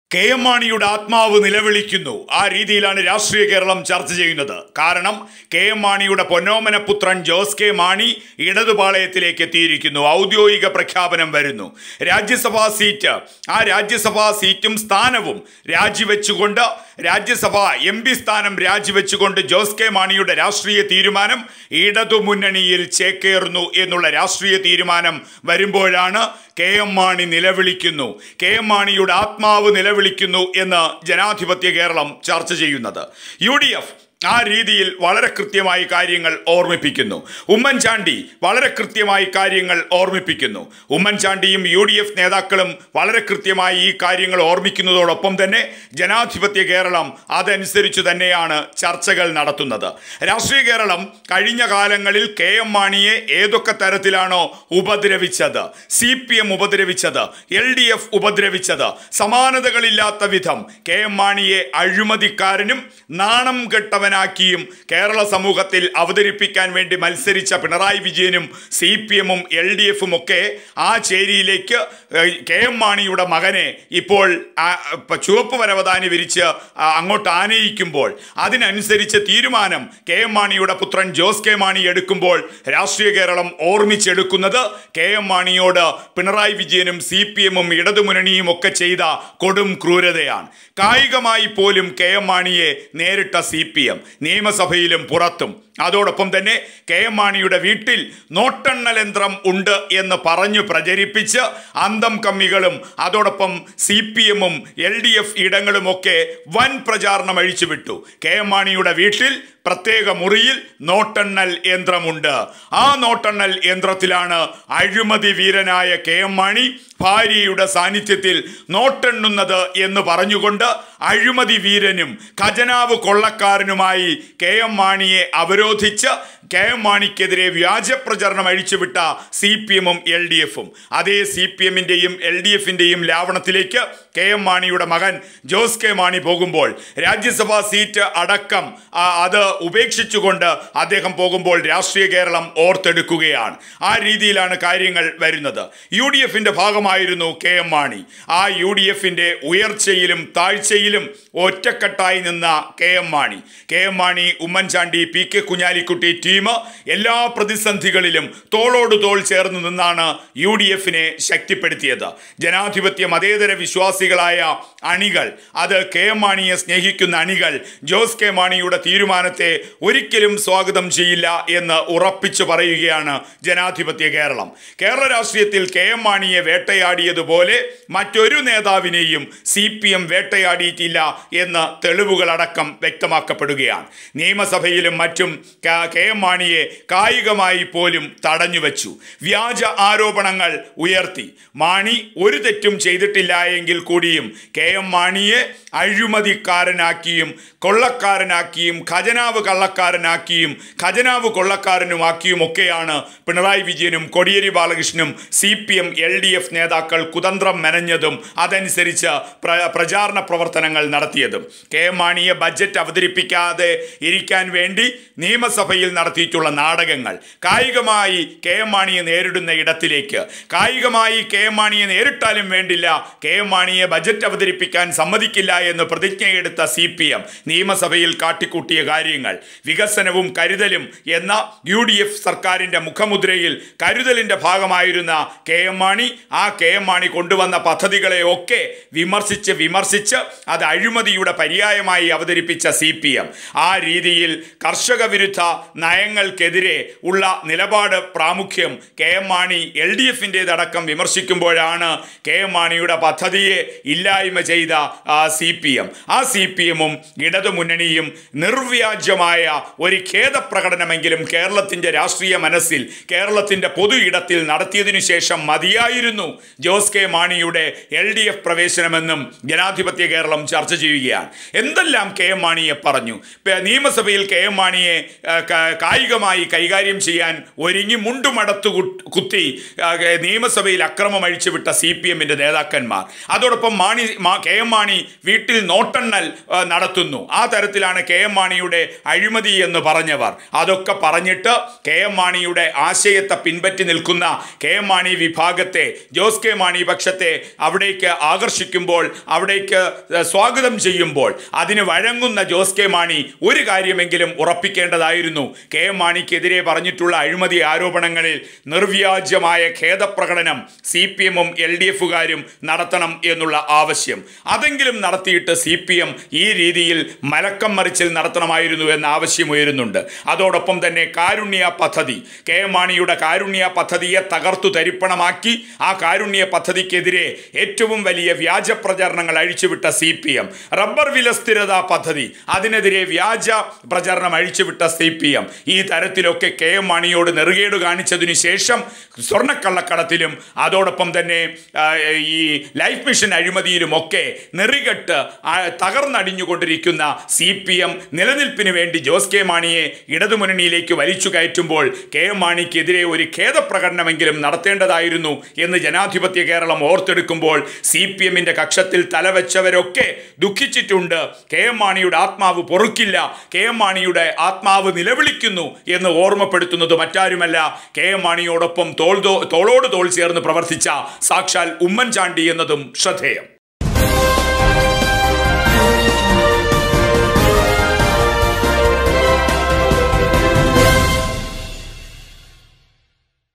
K M മാണിയുടെ ആത്മാവ് നിലവിളിക്കുന്നു ആ രീതിയിലാണ് രാഷ്ട്രീയ കേരളം ചർച്ച ചെയ്യുന്നത് കാരണം കെ എം മാണിയുടെ പൊന്നോമന പുത്രൻ ജോസ് കെ മാണി ഇടതുപാളയത്തിലേക്ക് എത്തിയിരിക്കുന്നു ഔദ്യോഗിക പ്രഖ്യാപനം വരുന്നു രാജ്യസഭാ സീറ്റ് ആ രാജ്യസഭാ സീറ്റും സ്ഥാനവും രാജിവെച്ചുകൊണ്ട് രാജ്യസഭ എം പി സ്ഥാനം രാജിവെച്ചുകൊണ്ട് ജോസ് കെ മാണിയുടെ രാഷ്ട്രീയ തീരുമാനം ഇടതുമുന്നണിയിൽ ചേക്കേറുന്നു എന്നുള്ള രാഷ്ട്രീയ തീരുമാനം വരുമ്പോഴാണ് കെ എം മാണി നിലവിളിക്കുന്നു കെ എം മാണിയുടെ ആത്മാവ് നിലവിളിക്കുന്നു എന്ന് ജനാധിപത്യ കേരളം ചർച്ച ചെയ്യുന്നത് യു ഡി എഫ് ആ രീതിയിൽ വളരെ കൃത്യമായി കാര്യങ്ങൾ ഓർമ്മിപ്പിക്കുന്നു ഉമ്മൻചാണ്ടി വളരെ കൃത്യമായി കാര്യങ്ങൾ ഓർമ്മിപ്പിക്കുന്നു ഉമ്മൻചാണ്ടിയും യു ഡി എഫ് നേതാക്കളും വളരെ കൃത്യമായി ഈ കാര്യങ്ങൾ ഓർമ്മിക്കുന്നതോടൊപ്പം തന്നെ ജനാധിപത്യ കേരളം അതനുസരിച്ച് തന്നെയാണ് ചർച്ചകൾ നടത്തുന്നത് രാഷ്ട്രീയ കേരളം കഴിഞ്ഞ കാലങ്ങളിൽ കെ എം മാണിയെ ഏതൊക്കെ തരത്തിലാണോ ഉപദ്രവിച്ചത് സി പി എം ഉപദ്രവിച്ചത് എൽ ഡി എഫ് ഉപദ്രവിച്ചത് സമാനതകളില്ലാത്ത വിധം കെ എം മാണിയെ അഴിമതിക്കാരനും നാണം കെട്ടവനാക്കിയും കേരള സമൂഹത്തിൽ അവതരിപ്പിക്കാൻ വേണ്ടി മത്സരിച്ച പിണറായി വിജയനും സി പി എമ്മും എൽ ഡി എഫും ഒക്കെ ആ ചേരിയിലേക്ക് ഏഹ്, കെ എം മാണിയുടെ മകനെ ഇപ്പോൾ ആ, ഇപ്പ ചുവപ്പ് പരവതാനി വിരിച്ച് ആ, അങ്ങോട്ട് ആനയിക്കുമ്പോൾ അതിനനുസരിച്ച് തീരുമാനം കെ എം മാണിയുടെ പുത്രൻ ജോസ് കെ മാണി എടുക്കുമ്പോൾ രാഷ്ട്രീയ കേരളം ഓർമ്മിച്ചെടുക്കുന്നത് കെ എം മാണിയോട് പിണറായി വിജയനും സി പി എമ്മും ഇടതുമുന്നണിയും ഒക്കെ ചെയ്ത കൊടും ക്രൂരതയാണ് കായികമായി പോലും കെ എം മാണിയെ നേരിട്ട സി പി എം നിയമസഭയിലും പുറത്തും അതോടൊപ്പം തന്നെ കെ എം മാണിയുടെ വീട്ടിൽ നോട്ടെണ്ണൽ യന്ത്രം ഉണ്ട് എന്ന് പറഞ്ഞു പ്രചരിപ്പിച്ച് അന്തം കമ്മികളും അതോടൊപ്പം സി പി എമ്മും എൽ ഡി എഫ് ഇടങ്ങളുമൊക്കെ വൻ പ്രചാരണം അഴിച്ചുവിട്ടു കെ എം മാണിയുടെ വീട്ടിൽ പ്രത്യേക മുറിയിൽ നോട്ടെണ്ണൽ യന്ത്രമുണ്ട് ആ നോട്ടെണ്ണൽ യന്ത്രത്തിലാണ് അഴിമതി വീരനായ കെ എം മാണി ഭാര്യയുടെ സാന്നിധ്യത്തിൽ നോട്ടെണ്ണുന്നത് എന്ന് പറഞ്ഞുകൊണ്ട് അഴിമതി വീരനും ഖജനാവ് കൊള്ളക്കാരനുമായി കെ എം മാണിയെ അവരോധിച്ച് കെ എം മാണിക്കെതിരെ വ്യാജ പ്രചരണം അഴിച്ചുവിട്ട സി പി എമ്മും എൽ ഡി എഫും അതേ സി പി എമ്മിൻ്റെയും എൽ ഡി എഫിൻ്റെയും ലാവണത്തിലേക്ക് കെ എം മാണിയുടെ മകൻ ജോസ് കെ മാണി പോകുമ്പോൾ രാജ്യസഭാ സീറ്റ് അടക്കം ആ, അത് ഉപേക്ഷിച്ചുകൊണ്ട് അദ്ദേഹം പോകുമ്പോൾ രാഷ്ട്രീയ കേരളം ഓർത്തെടുക്കുകയാണ് ആ രീതിയിലാണ് കാര്യങ്ങൾ വരുന്നത് യു ഡി എഫിൻ്റെ ഭാഗമായിരുന്നു കെ എം മാണി ആ യു ഡി എഫിൻ്റെ ഉയർച്ചയിലും താഴ്ചയിലും ഒറ്റക്കെട്ടായി നിന്ന കെ എം മാണി കെ എം മാണി ഉമ്മൻചാണ്ടി പി കെ കുഞ്ഞാലിക്കുട്ടി ടീം എല്ലാ പ്രതിസന്ധികളിലും തോളോട് തോൾ ചേർന്ന് നിന്നാണ് യു ഡി എഫിനെ ശക്തിപ്പെടുത്തിയത് ജനാധിപത്യ മതേതര വിശ്വാസികളായ അണികൾ അത് കെ എം മാണിയെ സ്നേഹിക്കുന്ന അണികൾ ജോസ് കെ മാണിയുടെ തീരുമാനത്തെ ഒരിക്കലും സ്വാഗതം ചെയ്യില്ല എന്ന് ഉറപ്പിച്ചു പറയുകയാണ് ജനാധിപത്യ കേരളം കേരള രാഷ്ട്രീയത്തിൽ കെ എം മാണിയെ വേട്ടയാടിയതുപോലെ മറ്റൊരു നേതാവിനെയും സി പി എം വേട്ടയാടിയിട്ടില്ല എന്ന് തെളിവുകളടക്കം വ്യക്തമാക്കപ്പെടുകയാണ് നിയമസഭയിലും മറ്റും ക- കെ എം മാണിയെ കായികമായി പോലും തടഞ്ഞുവച്ചു വ്യാജ ആരോപണങ്ങൾ ഉയർത്തി മാണി ഒരു തെറ്റും ചെയ്തിട്ടില്ല എങ്കിൽ കൂടിയും കെ എം മാണിയെ അഴിമതിക്കാരനാക്കിയും കൊള്ളക്കാരനാക്കിയും ഖജനാവ് കള്ളക്കാരനാക്കിയും ഖജനാവ് കൊള്ളക്കാരനുമാക്കിയും ഒക്കെയാണ് പിണറായി വിജയനും കോടിയേരി ബാലകൃഷ്ണനും സി പി എം എൽ ഡി എഫ് നേതാക്കൾ കുതന്ത്രം മെനഞ്ഞതും അതനുസരിച്ച് പ്ര പ്രചാരണ പ്രവർത്തനങ്ങൾ നടത്തിയതും കെ എം മാണിയെ ബഡ്ജറ്റ് അവതരിപ്പിക്കാതെ ഇരിക്കാൻ വേണ്ടി നിയമസഭയിൽ നടത്തിയിട്ടുള്ള നാടകങ്ങൾ കായികമായി കെ എം മാണിയെ നേരിടുന്ന ഇടത്തിലേക്ക് കായികമായി കെ എം മാണിയെ നേരിട്ടാലും വേണ്ടില്ല കെ എം മാണിയെ ബജറ്റ് അവതരിപ്പിക്കാൻ സമ്മതിക്കില്ല എന്ന് പ്രതിജ്ഞയെടുത്ത സി പി എം നിയമസഭയിൽ കാട്ടിക്കൂട്ടിയ കാര്യങ്ങൾ വികസനവും കരുതലും എന്ന യു ഡി എഫ് സർക്കാരിൻ്റെ മുഖമുദ്രയിൽ കരുതലിൻ്റെ ഭാഗമായിരുന്ന കെ എം മാണി ആ കെ എം മാണി കൊണ്ടുവന്ന പദ്ധതികളെയൊക്കെ വിമർശിച്ച് വിമർശിച്ച് അത് അഴിമതിയുടെ പര്യായമായി അവതരിപ്പിച്ച സി പി എം ആ രീതിയിൽ കർഷക വിരുദ്ധ നയങ്ങൾക്കെതിരെ ഉള്ള നിലപാട് പ്രാമുഖ്യം കെ എം മാണി എൽ ഡി എഫിൻ്റെതടക്കം വിമർശിക്കുമ്പോഴാണ് കെ എം മാണിയുടെ പദ്ധതിയെ ഇല്ലായ്മ ചെയ്ത സി പി എം ആ സി പി എമ്മും ഇടതുമുന്നണിയും നിർവ്യാജമായ ഒരു ഖേദപ്രകടനമെങ്കിലും കേരളത്തിൻ്റെ രാഷ്ട്രീയ മനസ്സിൽ കേരളത്തിൻ്റെ പൊതു ഇടത്തിൽ നടത്തിയതിനു ശേഷം മതിയായിരുന്നു ജോസ് കെ മാണിയുടെ എൽ ഡി എഫ് പ്രവേശനമെന്നും ജനാധിപത്യ കേരളം ചർച്ച ചെയ്യുകയാണ് എന്തെല്ലാം കെ എം മാണിയെ പറഞ്ഞു പ- നിയമസഭയിൽ കെ എം മാണിയെ ആ, ക- കായിക പ്രായോഗികമായി കൈകാര്യം ചെയ്യാൻ ഒരുങ്ങി മുണ്ടുമടത്തു കു- കുത്തി ആ, നിയമസഭയിൽ അക്രമം അഴിച്ചുവിട്ട സി പി എമ്മിൻ്റെ നേതാക്കന്മാർ അതോടൊപ്പം മാണി മാ- കെ എം മാണി വീട്ടിൽ നോട്ടെണ്ണൽ ആ, നടത്തുന്നു ആ തരത്തിലാണ് കെ എം മാണിയുടെ അഴിമതി എന്ന് പറഞ്ഞവർ അതൊക്കെ പറഞ്ഞിട്ട് കെ എം മാണിയുടെ ആശയത്തെ പിൻപറ്റി നിൽക്കുന്ന കെ എം മാണി വിഭാഗത്തെ ജോസ് കെ മാണി പക്ഷത്തെ അവിടേക്ക് ആകർഷിക്കുമ്പോൾ അവിടേക്ക് സ്വാഗതം ചെയ്യുമ്പോൾ അതിന് വഴങ്ങുന്ന ജോസ് കെ മാണി ഒരു കാര്യമെങ്കിലും ഉറപ്പിക്കേണ്ടതായിരുന്നു കെ എം മാണിക്കെതിരെ പറഞ്ഞിട്ടുള്ള അഴിമതി ആരോപണങ്ങളിൽ നിർവ്യാജമായ ഖേദപ്രകടനം സി പി എമ്മും എൽ ഡി എഫുകാരും നടത്തണം എന്നുള്ള ആവശ്യം അതെങ്കിലും നടത്തിയിട്ട് സി പി എം ഈ രീതിയിൽ മലക്കം മറിച്ചിൽ നടത്തണമായിരുന്നു എന്ന ആവശ്യം ഉയരുന്നുണ്ട് അതോടൊപ്പം തന്നെ കാരുണ്യ പദ്ധതി കെ എം മാണിയുടെ കാരുണ്യ പദ്ധതിയെ തകർത്തു തരിപ്പണമാക്കി ആ കാരുണ്യ പദ്ധതിക്കെതിരെ ഏറ്റവും വലിയ വ്യാജ പ്രചരണങ്ങൾ അഴിച്ചുവിട്ട സി പി എം റബ്ബർ വിലസ്ഥിരത പദ്ധതി അതിനെതിരെ വ്യാജ പ്രചരണം അഴിച്ചുവിട്ട സി പി എം ഈ തരത്തിലൊക്കെ കെ എം മാണിയോട് നെറുകേട് കാണിച്ചതിനു ശേഷം സ്വർണ്ണക്കള്ളക്കടത്തിലും അതോടൊപ്പം തന്നെ ആ, ഈ ലൈഫ് മിഷൻ അഴിമതിയിലുമൊക്കെ നെറികെട്ട് ആ, തകർന്നടിഞ്ഞുകൊണ്ടിരിക്കുന്ന സി പി എം നിലനിൽപ്പിന് വേണ്ടി ജോസ് കെ മാണിയെ ഇടതുമുന്നണിയിലേക്ക് വലിച്ചു കയറ്റുമ്പോൾ കെ എം മാണിക്കെതിരെ ഒരു ഖേദപ്രകടനമെങ്കിലും നടത്തേണ്ടതായിരുന്നു എന്ന് ജനാധിപത്യ കേരളം ഓർത്തെടുക്കുമ്പോൾ സി പി എമ്മിൻ്റെ കക്ഷത്തിൽ തലവെച്ചവരൊക്കെ ദുഃഖിച്ചിട്ടുണ്ട് കെ എം മാണിയുടെ ആത്മാവ് പൊറുക്കില്ല കെ എം മാണിയുടെ ആത്മാവ് നിലവിളിക്കുന്നു എന്ന് ഓർമ്മപ്പെടുത്തുന്നത് മറ്റാരുമല്ല കെ എം മാണിയോടൊപ്പം തോൾ തോ- തോളോട് തോൾ ചേർന്ന് പ്രവർത്തിച്ച സാക്ഷാൽ ഉമ്മൻചാണ്ടി എന്നതും ശ്രദ്ധേയം